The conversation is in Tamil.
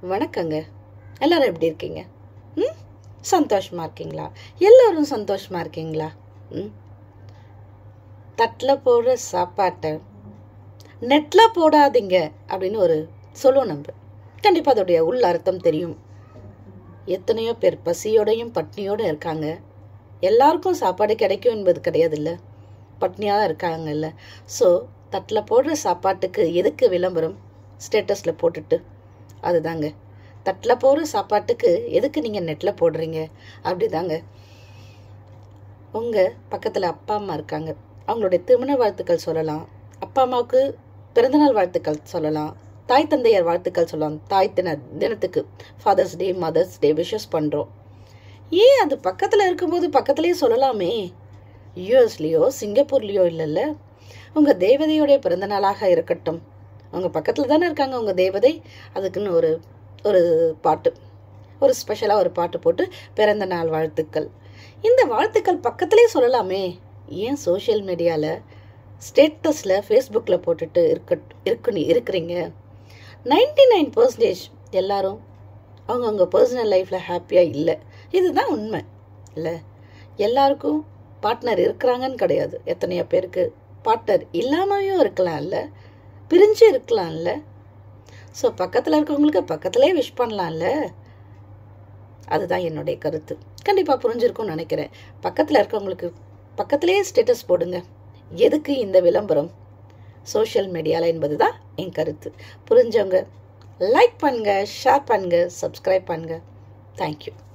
வணக்கங்க எல்லாரும் எப்படி இருக்கீங்க ம் சந்தோஷமா இருக்கீங்களா எல்லோரும் சந்தோஷமா இருக்கீங்களா ம் தட்டில் போடுற சாப்பாட்டை நெட்டில் போடாதீங்க அப்படின்னு ஒரு சொல்லுவோம் நம்ம கண்டிப்பாக அதோடைய உள் அர்த்தம் தெரியும் எத்தனையோ பேர் பசியோடையும் பட்னியோடும் இருக்காங்க எல்லாருக்கும் சாப்பாடு கிடைக்கும் என்பது கிடையாது இல்லை பட்னியாக தான் இருக்காங்கல்ல ஸோ தட்டில் போடுற சாப்பாட்டுக்கு எதுக்கு விளம்பரம் ஸ்டேட்டஸில் போட்டுட்டு அதுதாங்க தட்டில் போடுற சாப்பாட்டுக்கு எதுக்கு நீங்கள் நெட்டில் போடுறீங்க அப்படிதாங்க உங்கள் பக்கத்தில் அப்பா அம்மா இருக்காங்க அவங்களுடைய திருமண வாழ்த்துக்கள் சொல்லலாம் அப்பா அம்மாவுக்கு பிறந்தநாள் வாழ்த்துக்கள் சொல்லலாம் தாய் தந்தையர் வாழ்த்துக்கள் சொல்லலாம் தாய் தின தினத்துக்கு Father's Day Mother's Day wishes பண்ணுறோம் ஏன் அது பக்கத்தில் இருக்கும்போது பக்கத்துலேயே சொல்லலாமே யூஎஸ்லேயோ சிங்கப்பூர்லேயோ இல்லைல்ல உங்கள் தேவதையுடைய பிறந்த நாளாக இருக்கட்டும் உங்கள் பக்கத்தில் தானே இருக்காங்க உங்கள் தேவதை அதுக்குன்னு ஒரு ஒரு பாட்டு ஒரு ஸ்பெஷலாக ஒரு பாட்டு போட்டு பிறந்த நாள் வாழ்த்துக்கள் இந்த வாழ்த்துக்கள் பக்கத்துலேயே சொல்லலாமே ஏன் சோஷியல் மீடியாவில் ஸ்டேட்டஸில் ஃபேஸ்புக்கில் போட்டுட்டு இருக்க இருக்கு இருக்கிறீங்க நைன்டி நைன் பர்சன்டேஜ் எல்லாரும் அவங்கவுங்க பர்சனல் லைஃப்பில் ஹாப்பியாக இல்லை இதுதான் உண்மை இல்லை எல்லாருக்கும் பார்ட்னர் இருக்கிறாங்கன்னு கிடையாது எத்தனையோ பேருக்கு பார்ட்னர் இல்லாமையும் இருக்கலாம்ல பிரிஞ்சு இருக்கலாம்ல ஸோ பக்கத்தில் இருக்கவங்களுக்கு பக்கத்துலேயே விஷ் பண்ணலாம்ல அதுதான் என்னுடைய கருத்து கண்டிப்பாக புரிஞ்சிருக்கும்னு நினைக்கிறேன் பக்கத்தில் இருக்கவங்களுக்கு பக்கத்துலேயே ஸ்டேட்டஸ் போடுங்க எதுக்கு இந்த விளம்பரம் சோஷியல் மீடியாவில் என்பது தான் என் கருத்து புரிஞ்சவங்க லைக் பண்ணுங்கள் ஷேர் பண்ணுங்கள் சப்ஸ்கிரைப் பண்ணுங்கள் தேங்க்யூ